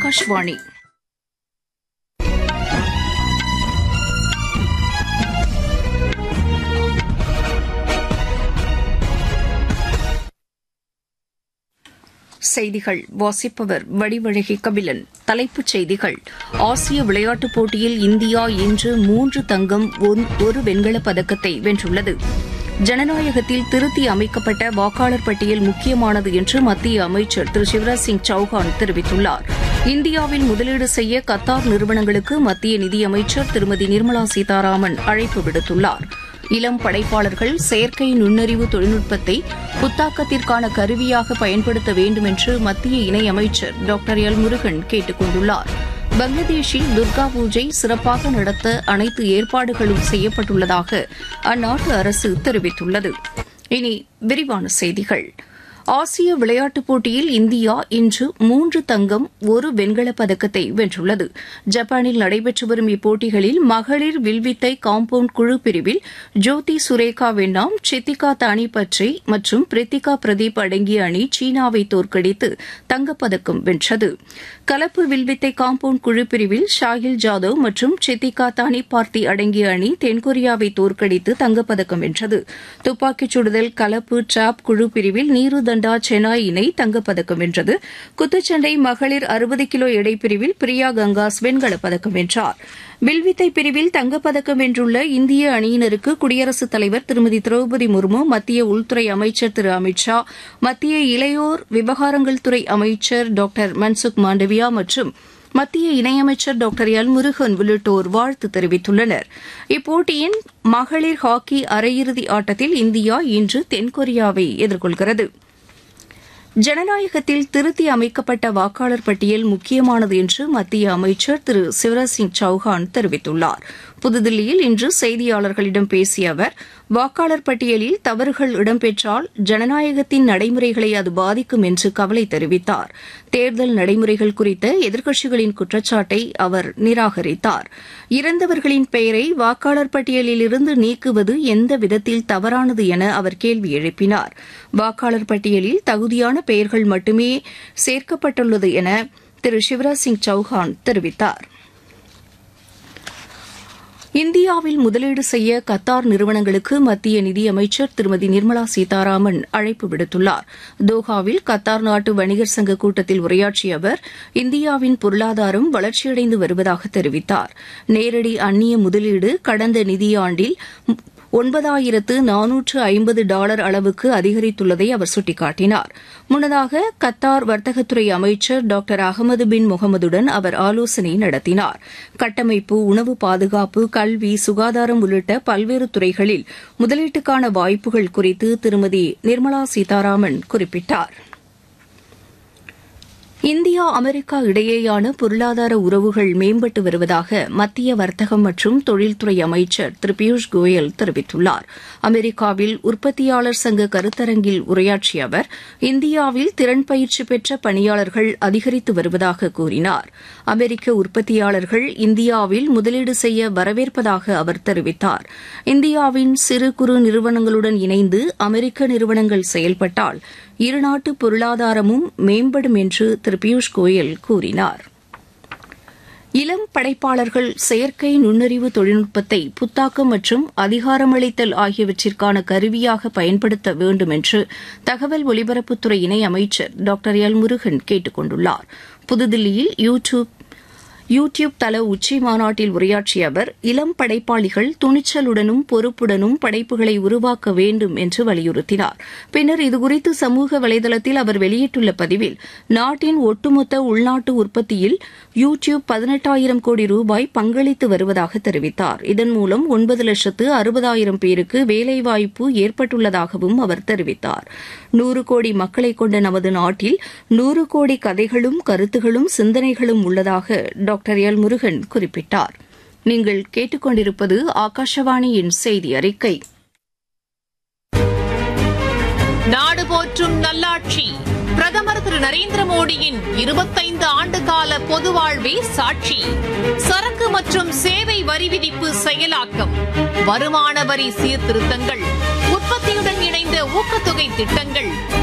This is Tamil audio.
ஆகாஷ்வாணி செய்திகள் வாசிப்பவர் வடிவழகி கபிலன் தலைப்புச் செய்திகள் ஆசிய விளையாட்டுப் போட்டியில் இந்தியா இன்று மூன்று தங்கம் ஒரு வெண்கலப் பதக்கத்தை வென்றுள்ளது ஜனநாயகத்தில் திருத்தி அமைக்கப்பட்ட வாக்காளர் பட்டியல் முக்கியமானது என்று மத்திய அமைச்சர் திரு சிவராஜ் சிங் சௌஹான் தெரிவித்துள்ளார் இந்தியாவில் முதலீடு செய்ய கத்தார் நிறுவனங்களுக்கு மத்திய நிதியமைச்சர் திருமதி நிர்மலா சீதாராமன் அழைப்பு விடுத்துள்ளார் இளம் படைப்பாளர்கள் செயற்கை நுண்ணறிவு தொழில்நுட்பத்தை புத்தாக்கத்திற்கான கருவியாக பயன்படுத்த வேண்டும் என்று மத்திய இணையமைச்சர் டாக்டர் எல் முருகன் கேட்டுக் கொண்டுள்ளார் பங்களாதேஷில் துர்கா பூஜை சிறப்பாக நடத்த அனைத்து ஏற்பாடுகளும் செய்யப்பட்டுள்ளதாக அந்நாட்டு அரசு தெரிவித்துள்ளது இனி விரிவான செய்திகள் ஆசிய விளையாட்டுப் போட்டியில் இந்தியா இன்று மூன்று தங்கம் ஒரு வெண்கலப் பதக்கத்தை வென்றுள்ளது ஜப்பானில் நடைபெற்று வரும் இப்போட்டிகளில் மகளிர் வில்வித்தை காம்பவுண்ட் குழு பிரிவில் ஜோதி சுரேகா வெண்ணாம் சித்திகா தானிபட்ரி மற்றும் பிரித்திகா பிரதீப் அடங்கிய அணி சீனாவை தோற்கடித்து தங்கப்பதக்கம் வென்றது கலப்பு வில்வித்தை காம்பவுண்ட் குழு பிரிவில் ஷாஹில் ஜாதவ் மற்றும் சித்திகா தானி பார்த்தி அடங்கிய அணி தென்கொரியாவை தோற்கடித்து தங்கப்பதக்கம் வென்றது துப்பாக்கிச் சுடுதல் கலப்பு டிராப் குழு பிரிவில் நீரு தண்டா செனாய் இணை தங்கப்பதக்கம் வென்றது குத்துச்சண்டை மகளிர் அறுபது கிலோ எடைப்பிரிவில் பிரியா கங்காஸ் வெண்கலப் பதக்கம் வென்றார் வில்வித்தை பிரிவில் தங்கப்பதக்கம் வென்றுள்ள இந்திய அணியினருக்கு குடியரசுத் தலைவர் திருமதி திரௌபதி முர்மு மத்திய உள்துறை அமைச்சர் திரு அமித் ஷா மத்திய இளையோர் விவகாரங்கள் துறை அமைச்சர் டாக்டர் மன்சுக் மாண்டவியா மற்றும் மத்திய இணையமைச்சர் டாக்டர் எல் முருகன் உள்ளிட்டோர் வாழ்த்து தெரிவித்துள்ளனர் இப்போட்டியின் மகளிர் ஹாக்கி அரையிறுதி ஆட்டத்தில் இந்தியா இன்று தென்கொரியாவை எதிர்கொள்கிறது ஜனநாயகத்தில் திருத்தி அமைக்கப்பட்ட வாக்காளர் பட்டியல் முக்கியமானது என்று மத்திய அமைச்சர் திரு சிவராஜ் சிங் சௌஹான் தெரிவித்துள்ளார் புதுதில்லியில் இன்று செய்தியாளர்களிடம் பேசிய அவர் வாக்காளர் பட்டியலில் தவறுகள் இடம்பெற்றால் ஜனநாயகத்தின் நடைமுறைகளை அது பாதிக்கும் என்று கவலை தெரிவித்தார் தேர்தல் நடைமுறைகள் குறித்த எதிர்க்கட்சிகளின் குற்றச்சாட்டை அவர் நிராகரித்தார் இறந்தவர்களின் பெயரை வாக்காளர் பட்டியலிலிருந்து நீக்குவது எந்த விதத்தில் தவறானது என அவர் கேள்வி எழுப்பினார் வாக்காளர் பட்டியலில் தகுதியான பெயர்கள் மட்டுமே சேர்க்கப்பட்டுள்ளது என திரு சிவராஜ் சிங் சௌஹான் தெரிவித்தார் இந்தியாவில் முதலீடு செய்ய கத்தார் நிறுவனங்களுக்கு மத்திய நிதியமைச்சர் திருமதி நிர்மலா சீதாராமன் அழைப்பு விடுத்துள்ளார் தோஹாவில் கத்தார் நாட்டு வணிகர் சங்க கூட்டத்தில் உரையாற்றிய அவர் இந்தியாவின் பொருளாதாரம் வளர்ச்சியடைந்து வருவதாக தெரிவித்தார் நேரடி அந்நிய முதலீடு கடந்த நிதியாண்டில் ஒன்பதாயிரத்து நானூற்று ஐம்பது டாலர் அளவுக்கு அதிகரித்துள்ளதை அவர் சுட்டிக்காட்டினார் முன்னதாக கத்தார் வர்த்தகத்துறை அமைச்சர் டாக்டர் அகமது பின் முகமதுடன் அவர் ஆலோசனை நடத்தினார் கட்டமைப்பு உணவு பாதுகாப்பு கல்வி சுகாதாரம் உள்ளிட்ட பல்வேறு துறைகளில் முதலீட்டுக்கான வாய்ப்புகள் குறித்து திருமதி நிர்மலா சீதாராமன் குறிப்பிட்டார் இந்தியா அமெரிக்கா இடையேயான பொருளாதார உறவுகள் மேம்பட்டு வருவதாக மத்திய வர்த்தகம் மற்றும் தொழில்துறை அமைச்சர் திரு பியூஷ் கோயல் தெரிவித்துள்ளார் அமெரிக்காவில் உற்பத்தியாளர் சங்க கருத்தரங்கில் உரையாற்றிய அவர் இந்தியாவில் திறன் பயிற்சி பெற்ற பணியாளர்கள் அதிகரித்து வருவதாக கூறினார் அமெரிக்க உற்பத்தியாளர்கள் இந்தியாவில் முதலீடு செய்ய வரவேற்பதாக அவர் தெரிவித்தார் இந்தியாவின் சிறு குறு நிறுவனங்களுடன் இணைந்து அமெரிக்க நிறுவனங்கள் செயல்பட்டால் இருநாட்டு பொருளாதாரமும் மேம்படும் என்று திரு பியூஷ் கோயல் கூறினார் இளம் படைப்பாளர்கள் செயற்கை நுண்ணறிவு தொழில்நுட்பத்தை புத்தாக்கம் மற்றும் அதிகாரமளித்தல் ஆகியவற்றிற்கான கருவியாக பயன்படுத்த வேண்டும் என்று தகவல் ஒலிபரப்புத்துறை இணை அமைச்சர் டாக்டர் எல் முருகன் கேட்டுக் கொண்டுள்ளார் புதுதில்லியில் யூ டியூப் யூ டியூப் தள உச்சி மாநாட்டில் உரையாற்றிய அவர் இளம் படைப்பாளிகள் துணிச்சலுடனும் பொறுப்புடனும் படைப்புகளை உருவாக்க வேண்டும் என்று வலியுறுத்தினார் பின்னர் இதுகுறித்து சமூக வலைதளத்தில் அவர் வெளியிட்டுள்ள பதிவில் நாட்டின் ஒட்டுமொத்த உள்நாட்டு உற்பத்தியில் யூ டியூப் பதினெட்டாயிரம் கோடி ரூபாய் பங்களித்து வருவதாக தெரிவித்தார் இதன் மூலம் ஒன்பது லட்சத்து அறுபதாயிரம் பேருக்கு வேலைவாய்ப்பு ஏற்பட்டுள்ளதாகவும் அவர் தெரிவித்தார் நூறு கோடி மக்களை கொண்ட நமது நாட்டில் நூறு கோடி கதைகளும் கருத்துகளும் சிந்தனைகளும் உள்ளதாக டாக்டர் எல் முருகன் குறிப்பிட்டார் நீங்கள் கேட்டுக்கொண்டிருப்பது ஆகாஷவாணியின் செய்தி அறிக்கை நாடு போற்றும் நல்லாட்சி பிரதமர் திரு நரேந்திர மோடியின் இருபத்தைந்து ஆண்டு கால பொது வாழ்வே சாட்சி சரக்கு மற்றும் சேவை வரி விதிப்பு செயலாக்கம் வருமான வரி சீர்திருத்தங்கள் உற்பத்தியுடன் இணைந்த ஊக்கத்தொகை திட்டங்கள்